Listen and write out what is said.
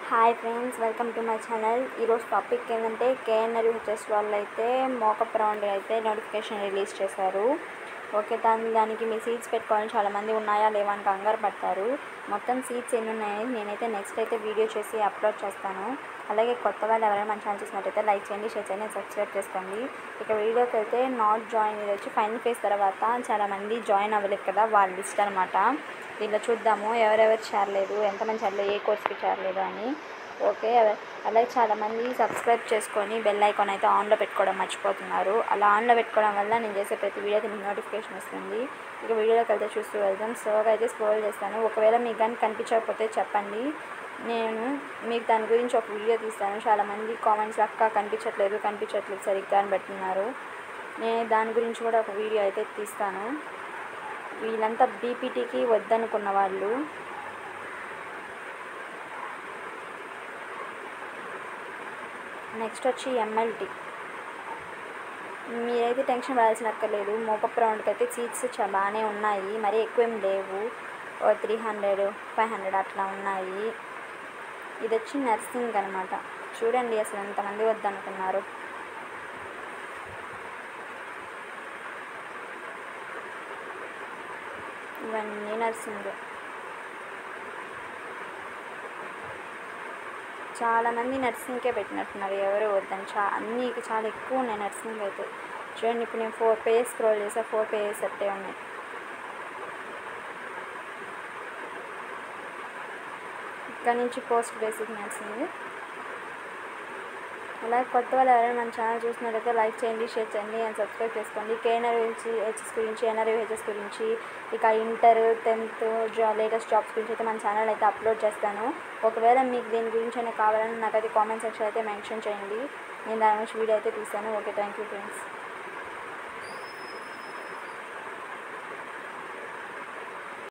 hi friends welcome to my channel ఈరోజు topic ఏంటంటే KNR HS వాళ్ళు అయితే మోకప్ రౌండ్ అయితే నోటిఫికేషన్ రిలీజ్ చేశారు ఓకే దాని దానికి మీ సీట్స్ పెట్టుకోవాలని చాలామంది ఉన్నాయా లేవా అని కంగారు పడతారు మొత్తం సీట్స్ ఎన్ని ఉన్నాయి నేనైతే నెక్స్ట్ అయితే వీడియో చేసి అప్లోడ్ చేస్తాను అలాగే కొత్త వాళ్ళు ఎవరైనా మన ఛానల్ చూసినట్టయితే లైక్ చేయండి షేర్ చేయండి సబ్స్క్రైబ్ చేసుకోండి ఇక వీడియోకి అయితే నాట్ జాయిన్ ఇది వచ్చి ఫైనల్ ఫేజ్ తర్వాత చాలామంది జాయిన్ అవ్వలేదు కదా వాళ్ళ లిస్ట్ అనమాట దీంట్లో చూద్దాము ఎవరెవరు చేరలేదు ఎంతమంది చేరలేదు ఏ కోర్స్కి చేరలేదు అని ఓకే ఎవ- అలాగే చాలామంది సబ్స్క్రైబ్ చేసుకొని బెల్ ఐకాన్ అయితే ఆన్లో పెట్టుకోవడం మర్చిపోతున్నారు అలా ఆన్లో పెట్టుకోవడం వల్ల నేను చేసే ప్రతి వీడియోకి మీకు నోటిఫికేషన్ వస్తుంది ఇక వీడియోలోకి వెళ్తే చూస్తూ వెళ్దాం స్లోగా అయితే స్క్రోల్ చేస్తాను ఒకవేళ మీకు కానీ కనిపించకపోతే చెప్పండి నేను మీకు దాని గురించి ఒక వీడియో తీస్తాను చాలామంది కామెంట్స్ అక్క కనిపించట్లేదు కనిపించట్లేదు సరిగ్గా అని పెట్టున్నారు నేను దాని గురించి కూడా ఒక వీడియో అయితే తీస్తాను వీళ్ళంతా బీపీటీకి వద్దనుకున్న వాళ్ళు నెక్స్ట్ వచ్చి ఎంఎల్టీ మీరైతే టెన్షన్ పడాల్సిన అక్కర్లేదు మోపప్ రౌండ్కి అయితే సీట్స్ చా బాగానే ఉన్నాయి మరీ ఎక్కువ ఏం లేవు ఓ త్రీ హండ్రెడ్ ఫైవ్ హండ్రెడ్ అట్లా ఉన్నాయి ఇది వచ్చి నర్సింగ్ అనమాట చూడండి అసలు ఎంతమంది వద్దనుకున్నారు ఇవన్నీ నర్సింగ్ చాలామంది నర్సింగ్కే పెట్టినట్టున్నారు ఎవరు వద్దని చా అన్నీ చాలా ఎక్కువ ఉన్నాయి నర్సింగ్ అయితే చూడండి ఇప్పుడు నేను ఫోర్ పేజెస్ స్క్రోల్ చేసా ఫోర్ పేజెస్ అట్టే ఉన్నాయి ఇక్కడ నుంచి పోస్ట్ బేసిక్ నర్సింగ్ అలాగే కొత్త వాళ్ళు ఎవరైనా మన ఛానల్ చూసినట్లయితే లైక్ చేయండి షేర్ చేయండి అండ్ సబ్స్క్రైబ్ చేసుకోండి కేఎన్ఆర్ హెచ్ఎస్ గురించి ఎన్ఆర్ హెచ్ఎస్ గురించి ఇక ఇంటర్ టెన్త్ జా లేటెస్ట్ జాబ్స్ గురించి అయితే మన ఛానల్ అయితే అప్లోడ్ చేస్తాను ఒకవేళ మీకు దీని గురించి అయినా కావాలని నాకైతే కామెంట్ సెక్షన్ అయితే మెన్షన్ చేయండి నేను దాని గురించి వీడియో అయితే తీస్తాను ఓకే థ్యాంక్ యూ ఫ్రెండ్స్